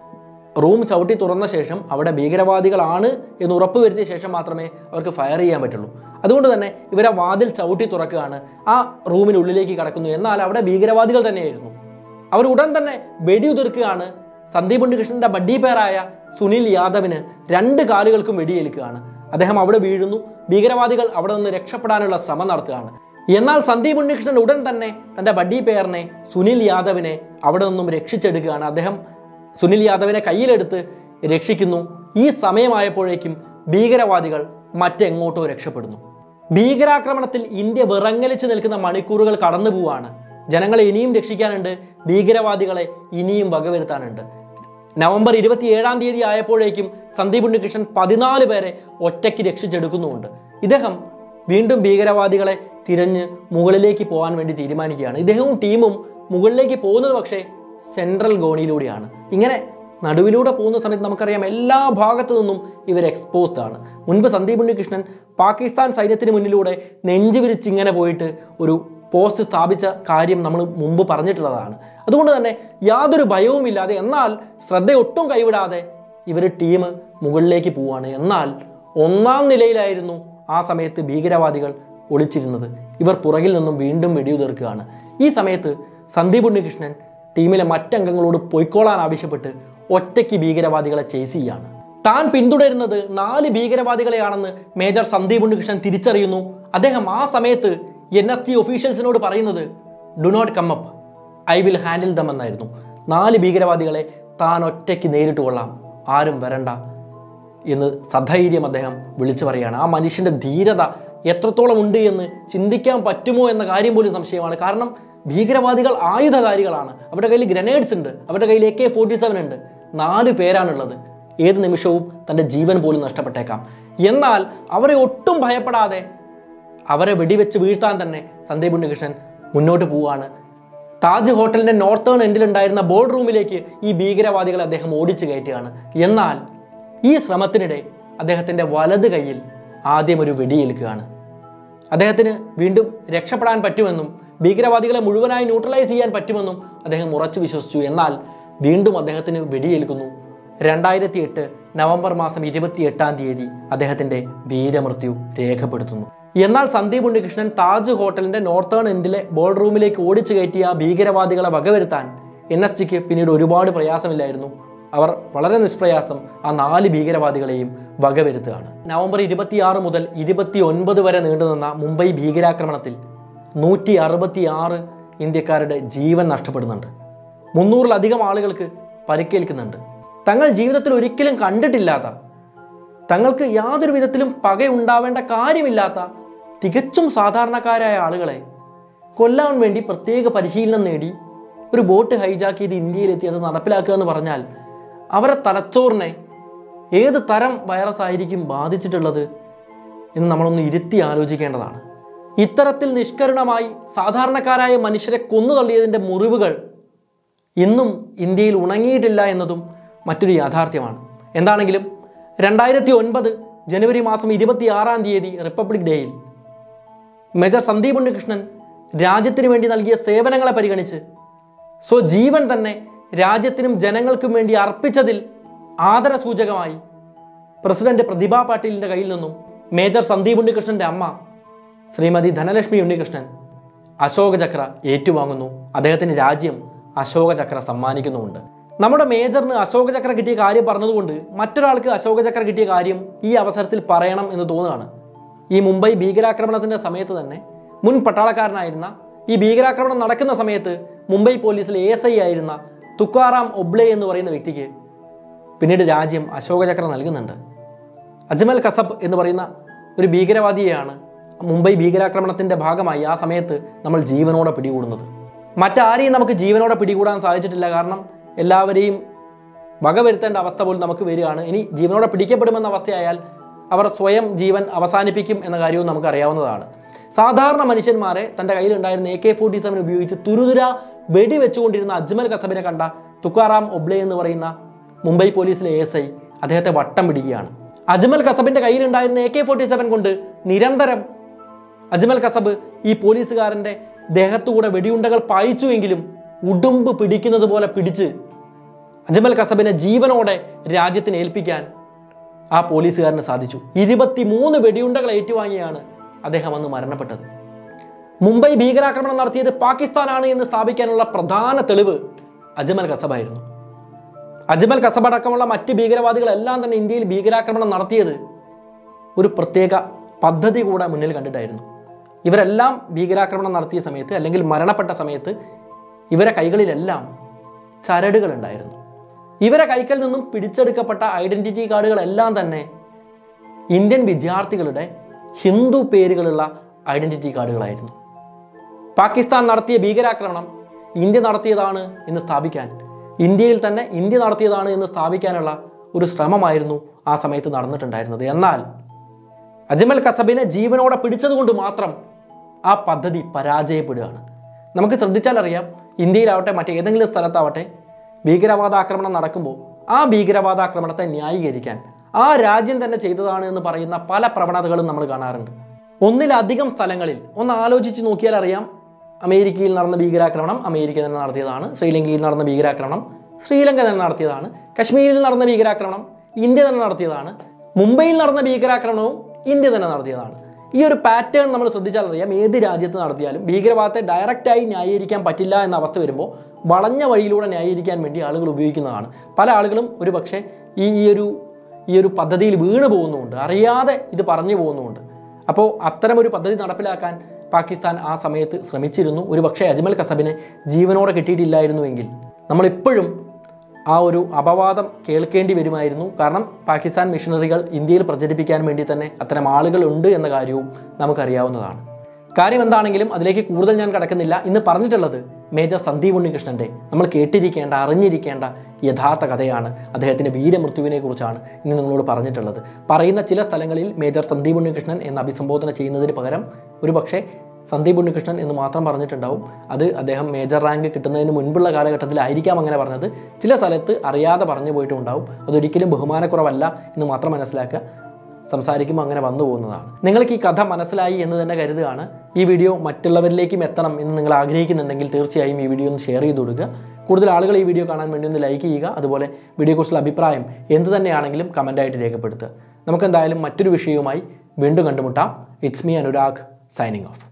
റൂം ചവിട്ടി തുറന്ന ശേഷം അവിടെ ഭീകരവാദികളാണ് എന്ന് ഉറപ്പുവരുത്തിയ ശേഷം മാത്രമേ അവർക്ക് ഫയർ ചെയ്യാൻ പറ്റുള്ളൂ അതുകൊണ്ട് തന്നെ ഇവർ ആ വാതിൽ ചവിട്ടി തുറക്കുകയാണ് ആ റൂമിനുള്ളിലേക്ക് കടക്കുന്നു എന്നാൽ അവിടെ ഭീകരവാദികൾ തന്നെയായിരുന്നു അവർ ഉടൻ തന്നെ വെടിയുതിർക്കുകയാണ് സന്ദീപ് ഉണ്ണികൃഷ്ണന്റെ ബഡ്ഡി പേരായ സുനിൽ യാദവിന് രണ്ട് കാലുകൾക്കും വെടിയേൽക്കുകയാണ് അദ്ദേഹം അവിടെ വീഴുന്നു ഭീകരവാദികൾ അവിടെ നിന്ന് രക്ഷപ്പെടാനുള്ള ശ്രമം നടത്തുകയാണ് എന്നാൽ സന്ദീപ് ഉണ്ണികൃഷ്ണൻ ഉടൻ തന്നെ തന്റെ ബഡ്ഡി പേരിനെ സുനിൽ യാദവിനെ അവിടെ നിന്നും രക്ഷിച്ചെടുക്കുകയാണ് അദ്ദേഹം സുനിൽ യാദവിനെ കയ്യിലെടുത്ത് രക്ഷിക്കുന്നു ഈ സമയമായപ്പോഴേക്കും ഭീകരവാദികൾ മറ്റെങ്ങോട്ടോ രക്ഷപ്പെടുന്നു ഭീകരാക്രമണത്തിൽ ഇന്ത്യ വിറങ്ങലിച്ച് നിൽക്കുന്ന മണിക്കൂറുകൾ കടന്നു പോവാണ് ജനങ്ങളെ ഇനിയും രക്ഷിക്കാനുണ്ട് ഭീകരവാദികളെ ഇനിയും വകവരുത്താനുണ്ട് നവംബർ ഇരുപത്തി ഏഴാം തീയതി ആയപ്പോഴേക്കും സന്ദീപ് ഉണ്ണികൃഷ്ണൻ പതിനാല് പേരെ ഒറ്റയ്ക്ക് രക്ഷിച്ചെടുക്കുന്നുമുണ്ട് ഇദ്ദേഹം വീണ്ടും ഭീകരവാദികളെ തിരഞ്ഞ് മുകളിലേക്ക് പോകാൻ വേണ്ടി തീരുമാനിക്കുകയാണ് ഇദ്ദേഹവും ടീമും മുകളിലേക്ക് പോകുന്നത് പക്ഷേ സെൻട്രൽ ഗോണിയിലൂടെയാണ് ഇങ്ങനെ നടുവിലൂടെ പോകുന്ന സമയത്ത് നമുക്കറിയാം എല്ലാ ഭാഗത്തു നിന്നും ഇവർ എക്സ്പോസ്ഡ് ആണ് മുൻപ് സന്ദീപ് ഉണ്ണികൃഷ്ണൻ പാകിസ്ഥാൻ സൈന്യത്തിന് മുന്നിലൂടെ നെഞ്ചു വിരിച്ച് ഇങ്ങനെ പോയിട്ട് ഒരു പോസ്റ്റ് സ്ഥാപിച്ച കാര്യം നമ്മൾ മുമ്പ് പറഞ്ഞിട്ടുള്ളതാണ് അതുകൊണ്ട് തന്നെ യാതൊരു ഭയവുമില്ലാതെ എന്നാൽ ശ്രദ്ധ ഒട്ടും കൈവിടാതെ ഇവർ ടീം മുകളിലേക്ക് പോവാണ് എന്നാൽ ഒന്നാം നിലയിലായിരുന്നു ആ സമയത്ത് ഭീകരവാദികൾ ഒളിച്ചിരുന്നത് ഇവർ പുറകിൽ നിന്നും വീണ്ടും വെടിയുതിർക്കുകയാണ് ഈ സമയത്ത് സന്ദീപ് ഉണ്ണികൃഷ്ണൻ ടീമിലെ മറ്റംഗങ്ങളോട് പൊയ്ക്കോളാൻ ആവശ്യപ്പെട്ട് ഒറ്റയ്ക്ക് ഭീകരവാദികളെ ചേസ് ചെയ്യാണ് താൻ പിന്തുടരുന്നത് നാല് ഭീകരവാദികളെയാണെന്ന് മേജർ സന്ദീപ് ഉണ്ണികൃഷ്ണൻ തിരിച്ചറിയുന്നു അദ്ദേഹം ആ സമയത്ത് എൻ എസ് ടി ഒഫീഷ്യൽസിനോട് പറയുന്നത് do not come up I will handle them എന്നായിരുന്നു നാല് ഭീകരവാദികളെ താൻ ഒറ്റയ്ക്ക് നേരിട്ട് കൊള്ളാം ആരും വരണ്ട എന്ന് സധൈര്യം അദ്ദേഹം വിളിച്ചു പറയുകയാണ് ആ മനുഷ്യന്റെ ധീരത എത്രത്തോളം ഉണ്ട് എന്ന് ചിന്തിക്കാൻ പറ്റുമോ എന്ന കാര്യം പോലും സംശയമാണ് കാരണം ഭീകരവാദികൾ ആയുധധാരികളാണ് അവരുടെ കയ്യിൽ ഗ്രനേഡ്സ് ഉണ്ട് അവരുടെ കയ്യിൽ എ കെ ഫോർട്ടി സെവൻ ഉണ്ട് നാല് പേരാണുള്ളത് ഏത് നിമിഷവും തൻ്റെ ജീവൻ പോലും നഷ്ടപ്പെട്ടേക്കാം എന്നാൽ അവരെ ഒട്ടും ഭയപ്പെടാതെ അവരെ വെടിവെച്ച് വീഴ്ത്താൻ തന്നെ സന്ദീപ് ഉണ്ണികൃഷ്ണൻ മുന്നോട്ട് പോവുകയാണ് താജ് ഹോട്ടലിന്റെ നോർത്തേൺ എൻഡിലുണ്ടായിരുന്ന ബോർഡ് റൂമിലേക്ക് ഈ ഭീകരവാദികളെ അദ്ദേഹം ഓടിച്ചു കയറ്റുകയാണ് എന്നാൽ ഈ ശ്രമത്തിനിടെ അദ്ദേഹത്തിന്റെ വലത് കൈയിൽ ആദ്യം ഒരു വെടിയേൽക്കുകയാണ് അദ്ദേഹത്തിന് വീണ്ടും രക്ഷപ്പെടാൻ പറ്റുമെന്നും ഭീകരവാദികളെ മുഴുവനായി ന്യൂട്രലൈസ് ചെയ്യാൻ പറ്റുമെന്നും അദ്ദേഹം ഉറച്ചു വിശ്വസിച്ചു എന്നാൽ വീണ്ടും അദ്ദേഹത്തിന് വെടിയേൽക്കുന്നു രണ്ടായിരത്തി എട്ട് നവംബർ മാസം ഇരുപത്തി എട്ടാം തീയതി അദ്ദേഹത്തിന്റെ വീരമൃത്യു രേഖപ്പെടുത്തുന്നു എന്നാൽ സന്ദീപ് ഉണ്ണികൃഷ്ണൻ താജ് ഹോട്ടലിന്റെ നോർത്തേൺ എൻഡിലെ ബോൾ റൂമിലേക്ക് ഓടിച്ചു കയറ്റിയ ആ ഭീകരവാദികളെ വകവരുത്താൻ എൻ എസ് ജിക്ക് പിന്നീട് ഒരുപാട് പ്രയാസമില്ലായിരുന്നു അവർ വളരെ നിഷ്പ്രയാസം ആ നാല് ഭീകരവാദികളെയും വകവരുത്തുകയാണ് നവംബർ ഇരുപത്തിയാറ് മുതൽ ഇരുപത്തി ഒൻപത് വരെ നീണ്ടുനിന്ന മുംബൈ ഭീകരാക്രമണത്തിൽ നൂറ്റി അറുപത്തി ആറ് ഇന്ത്യക്കാരുടെ ജീവൻ നഷ്ടപ്പെടുന്നുണ്ട് മുന്നൂറിലധികം ആളുകൾക്ക് പരിക്കേൽക്കുന്നുണ്ട് തങ്ങൾ ജീവിതത്തിൽ ഒരിക്കലും കണ്ടിട്ടില്ലാത്ത തങ്ങൾക്ക് യാതൊരു വിധത്തിലും പകയുണ്ടാവേണ്ട കാര്യമില്ലാത്ത തികച്ചും സാധാരണക്കാരായ ആളുകളെ കൊല്ലാൻ വേണ്ടി പ്രത്യേക പരിശീലനം നേടി ഒരു ബോട്ട് ഹൈജാക്ക് ചെയ്ത് ഇന്ത്യയിലെത്തി അത് നടപ്പിലാക്കുക എന്ന് പറഞ്ഞാൽ അവരെ തലച്ചോറിനെ ഏത് തരം വൈറസ് ആയിരിക്കും ബാധിച്ചിട്ടുള്ളത് എന്ന് നമ്മളൊന്ന് ഇരുത്തി ആലോചിക്കേണ്ടതാണ് ഇത്തരത്തിൽ നിഷ്കരുണമായി സാധാരണക്കാരായ മനുഷ്യരെ കൊന്നു തള്ളിയതിൻ്റെ മുറിവുകൾ ഇന്നും ഇന്ത്യയിൽ ഉണങ്ങിയിട്ടില്ല എന്നതും മറ്റൊരു യാഥാർത്ഥ്യമാണ് എന്താണെങ്കിലും രണ്ടായിരത്തി ഒൻപത് ജനുവരി മാസം ഇരുപത്തി ആറാം തീയതി റിപ്പബ്ലിക് ഡേയിൽ മേജർ സന്ദീപ് ഉണ്ണികൃഷ്ണൻ രാജ്യത്തിന് വേണ്ടി നൽകിയ സേവനങ്ങളെ പരിഗണിച്ച് സ്വജീവൻ തന്നെ രാജ്യത്തിനും ജനങ്ങൾക്കും വേണ്ടി അർപ്പിച്ചതിൽ ആദരസൂചകമായി പ്രസിഡന്റ് പ്രതിഭ പാട്ടീലിന്റെ കയ്യിൽ നിന്നും മേജർ സന്ദീപ് ഉണ്ണികൃഷ്ണന്റെ അമ്മ ശ്രീമതി ധനലക്ഷ്മി ഉണ്ണികൃഷ്ണൻ അശോക ചക്ര ഏറ്റുവാങ്ങുന്നു അദ്ദേഹത്തിന് രാജ്യം അശോക ചക്ര സമ്മാനിക്കുന്നുമുണ്ട് നമ്മുടെ മേജറിന് അശോക ചക്ര കിട്ടിയ കാര്യം പറഞ്ഞതുകൊണ്ട് മറ്റൊരാൾക്ക് അശോക ചക്ര കിട്ടിയ കാര്യം ഈ അവസരത്തിൽ പറയണം എന്ന് തോന്നുകയാണ് ഈ മുംബൈ ഭീകരാക്രമണത്തിന്റെ സമയത്ത് തന്നെ മുൻ പട്ടാളക്കാരനായിരുന്ന ഈ ഭീകരാക്രമണം നടക്കുന്ന സമയത്ത് മുംബൈ പോലീസിലെ എസ് ഐ ആയിരുന്ന തുക്കാറാം ഒബ്ലെ എന്ന് പറയുന്ന വ്യക്തിക്ക് പിന്നീട് രാജ്യം അശോക ചക്ര നൽകുന്നുണ്ട് അജ്മൽ കസബ് എന്ന് പറയുന്ന ഒരു ഭീകരവാദിയെയാണ് മുംബൈ ഭീകരാക്രമണത്തിന്റെ ഭാഗമായി ആ സമയത്ത് നമ്മൾ ജീവനോടെ പിടികൂടുന്നത് മറ്റാരെയും നമുക്ക് ജീവനോടെ പിടികൂടാൻ സാധിച്ചിട്ടില്ല കാരണം എല്ലാവരെയും വകവരുത്തേണ്ട അവസ്ഥ പോലും നമുക്ക് വരികയാണ് ഇനി ജീവനോടെ പിടിക്കപ്പെടുമെന്ന അവസ്ഥയായാൽ അവർ സ്വയം ജീവൻ അവസാനിപ്പിക്കും എന്ന കാര്യവും നമുക്ക് അറിയാവുന്നതാണ് സാധാരണ മനുഷ്യന്മാരെ തൻ്റെ കയ്യിലുണ്ടായിരുന്ന എ കെ ഫോർട്ടി സെവൻ ഉപയോഗിച്ച് തുരുതുര വെടിവെച്ചുകൊണ്ടിരുന്ന അജ്മൽ കസബിനെ കണ്ട തുക്കാറാം ഒബ്ലെ എന്ന് പറയുന്ന മുംബൈ പോലീസിലെ എസ് ഐ അദ്ദേഹത്തെ വട്ടം പിടിക്കുകയാണ് അജ്മൽ കസബിന്റെ കയ്യിലുണ്ടായിരുന്ന എ കെ ഫോർട്ടി സെവൻ കൊണ്ട് നിരന്തരം അജ്മൽ കസബ് ഈ പോലീസുകാരന്റെ ദേഹത്തുകൂടെ വെടിയുണ്ടകൾ പായിച്ചുവെങ്കിലും ഉടുമ്പ് പിടിക്കുന്നത് പോലെ പിടിച്ച് അജ്മൽ കസബിനെ ജീവനോടെ രാജ്യത്തിന് ഏൽപ്പിക്കാൻ ആ പോലീസുകാരന് സാധിച്ചു ഇരുപത്തിമൂന്ന് വെടിയുണ്ടകൾ ഏറ്റുവാങ്ങിയാണ് അദ്ദേഹം അന്ന് മരണപ്പെട്ടത് മുംബൈ ഭീകരാക്രമണം നടത്തിയത് പാകിസ്ഥാനാണ് എന്ന് സ്ഥാപിക്കാനുള്ള പ്രധാന തെളിവ് അജ്മൽ കസബായിരുന്നു അജ്മൽ കസബ് അടക്കമുള്ള മറ്റ് ഭീകരവാദികളെല്ലാം തന്നെ ഇന്ത്യയിൽ ഭീകരാക്രമണം നടത്തിയത് ഒരു പ്രത്യേക പദ്ധതി കൂടെ മുന്നിൽ കണ്ടിട്ടായിരുന്നു ഇവരെല്ലാം ഭീകരാക്രമണം നടത്തിയ സമയത്ത് അല്ലെങ്കിൽ മരണപ്പെട്ട സമയത്ത് ഇവരെ കൈകളിലെല്ലാം ചരടുകൾ ഉണ്ടായിരുന്നു ഇവരെ കൈക്കൽ നിന്നും പിടിച്ചെടുക്കപ്പെട്ട ഐഡന്റിറ്റി കാർഡുകളെല്ലാം തന്നെ ഇന്ത്യൻ വിദ്യാർത്ഥികളുടെ ഹിന്ദു പേരുകളുള്ള ഐഡന്റിറ്റി കാർഡുകളായിരുന്നു പാകിസ്ഥാൻ നടത്തിയ ഭീകരാക്രമണം ഇന്ത്യ നടത്തിയതാണ് എന്ന് സ്ഥാപിക്കാൻ ഇന്ത്യയിൽ തന്നെ ഇന്ത്യ നടത്തിയതാണ് എന്ന് സ്ഥാപിക്കാനുള്ള ഒരു ശ്രമമായിരുന്നു ആ സമയത്ത് നടന്നിട്ടുണ്ടായിരുന്നത് എന്നാൽ അജ്മൽ കസബിനെ ജീവനോടെ പിടിച്ചതുകൊണ്ട് മാത്രം ആ പദ്ധതി പരാജയപ്പെടുകയാണ് നമുക്ക് ശ്രദ്ധിച്ചാൽ അറിയാം ഇന്ത്യയിലാവട്ടെ മറ്റേതെങ്കിലും സ്ഥലത്താവട്ടെ ഭീകരവാദ ആക്രമണം നടക്കുമ്പോൾ ആ ഭീകരവാദ ആക്രമണത്തെ ന്യായീകരിക്കാൻ ആ രാജ്യം തന്നെ ചെയ്തതാണ് എന്ന് പറയുന്ന പല പ്രവണതകളും നമ്മൾ കാണാറുണ്ട് ഒന്നിലധികം സ്ഥലങ്ങളിൽ ഒന്ന് ആലോചിച്ച് നോക്കിയാൽ അറിയാം അമേരിക്കയിൽ നടന്ന ഭീകരാക്രമണം അമേരിക്ക തന്നെ നടത്തിയതാണ് ശ്രീലങ്കയിൽ നടന്ന ഭീകരാക്രമണം ശ്രീലങ്ക തന്നെ നടത്തിയതാണ് കശ്മീരിൽ നടന്ന ഭീകരാക്രമണം ഇന്ത്യ തന്നെ നടത്തിയതാണ് മുംബൈയിൽ നടന്ന ഭീകരാക്രമണവും ഇന്ത്യ തന്നെ നടത്തിയതാണ് ഈ ഒരു പാറ്റേൺ നമ്മൾ ശ്രദ്ധിച്ചാൽ അറിയാം ഏത് രാജ്യത്ത് നടത്തിയാലും ഭീകരവാദത്തെ ഡയറക്റ്റായി ന്യായീകരിക്കാൻ പറ്റില്ല എന്ന അവസ്ഥ വരുമ്പോൾ വളഞ്ഞ വഴിയിലൂടെ ന്യായീകരിക്കാൻ വേണ്ടി ആളുകൾ ഉപയോഗിക്കുന്നതാണ് പല ആളുകളും ഒരു പക്ഷേ ഈ ഈ ഒരു ഈ ഒരു പദ്ധതിയിൽ വീണ് പോകുന്നുമുണ്ട് അറിയാതെ ഇത് പറഞ്ഞു പോകുന്നുമുണ്ട് അപ്പോൾ അത്തരമൊരു പദ്ധതി നടപ്പിലാക്കാൻ പാകിസ്ഥാൻ ആ സമയത്ത് ശ്രമിച്ചിരുന്നു ഒരു പക്ഷേ അജ്മൽ കസബിനെ ജീവനോടെ കിട്ടിയിട്ടില്ലായിരുന്നുവെങ്കിൽ നമ്മളിപ്പോഴും ആ ഒരു അപവാദം കേൾക്കേണ്ടി വരുമായിരുന്നു കാരണം പാകിസ്ഥാൻ മിഷണറികൾ ഇന്ത്യയിൽ പ്രചരിപ്പിക്കാൻ വേണ്ടി തന്നെ അത്തരം ആളുകൾ ഉണ്ട് എന്ന കാര്യവും നമുക്കറിയാവുന്നതാണ് കാര്യം എന്താണെങ്കിലും അതിലേക്ക് കൂടുതൽ ഞാൻ കടക്കുന്നില്ല ഇന്ന് പറഞ്ഞിട്ടുള്ളത് മേജർ സന്ദീപ് ഉണ്ണികൃഷ്ണൻ്റെ നമ്മൾ കേട്ടിരിക്കേണ്ട അറിഞ്ഞിരിക്കേണ്ട യഥാർത്ഥ കഥയാണ് അദ്ദേഹത്തിൻ്റെ വീരമൃത്യുവിനെ കുറിച്ചാണ് ഇന്ന് നിങ്ങളോട് പറഞ്ഞിട്ടുള്ളത് പറയുന്ന ചില സ്ഥലങ്ങളിൽ മേജർ സന്ദീപ് ഉണ്ണികൃഷ്ണൻ എന്ന് അഭിസംബോധന ചെയ്യുന്നതിന് പകരം ഒരു പക്ഷേ സന്ദീപ് ഉണ്ണികൃഷ്ണൻ എന്ന് മാത്രം പറഞ്ഞിട്ടുണ്ടാവും അത് അദ്ദേഹം മേജർ റാങ്ക് കിട്ടുന്നതിന് മുൻപുള്ള കാലഘട്ടത്തിലായിരിക്കാം അങ്ങനെ പറഞ്ഞത് ചില സ്ഥലത്ത് അറിയാതെ പറഞ്ഞു പോയിട്ടുണ്ടാവും അതൊരിക്കലും ബഹുമാനക്കുറവല്ല എന്ന് മാത്രം മനസ്സിലാക്കുക സംസാരിക്കുമ്പോൾ അങ്ങനെ വന്നു പോകുന്നതാണ് നിങ്ങൾക്ക് ഈ കഥ മനസ്സിലായി എന്ന് തന്നെ കരുതുകയാണ് ഈ വീഡിയോ മറ്റുള്ളവരിലേക്കും എത്തണം എന്ന് നിങ്ങൾ ആഗ്രഹിക്കുന്നുണ്ടെങ്കിൽ തീർച്ചയായും ഈ വീഡിയോ ഒന്ന് ഷെയർ ചെയ്ത് കൊടുക്കുക കൂടുതൽ ആളുകൾ ഈ വീഡിയോ കാണാൻ വേണ്ടി ഒന്ന് ലൈക്ക് ചെയ്യുക അതുപോലെ വീഡിയോയെക്കുറിച്ചുള്ള അഭിപ്രായം എന്ത് തന്നെയാണെങ്കിലും കമൻറ്റായിട്ട് രേഖപ്പെടുത്തുക നമുക്ക് എന്തായാലും മറ്റൊരു വിഷയവുമായി വീണ്ടും കണ്ടുമുട്ടാം it's me Anurag signing of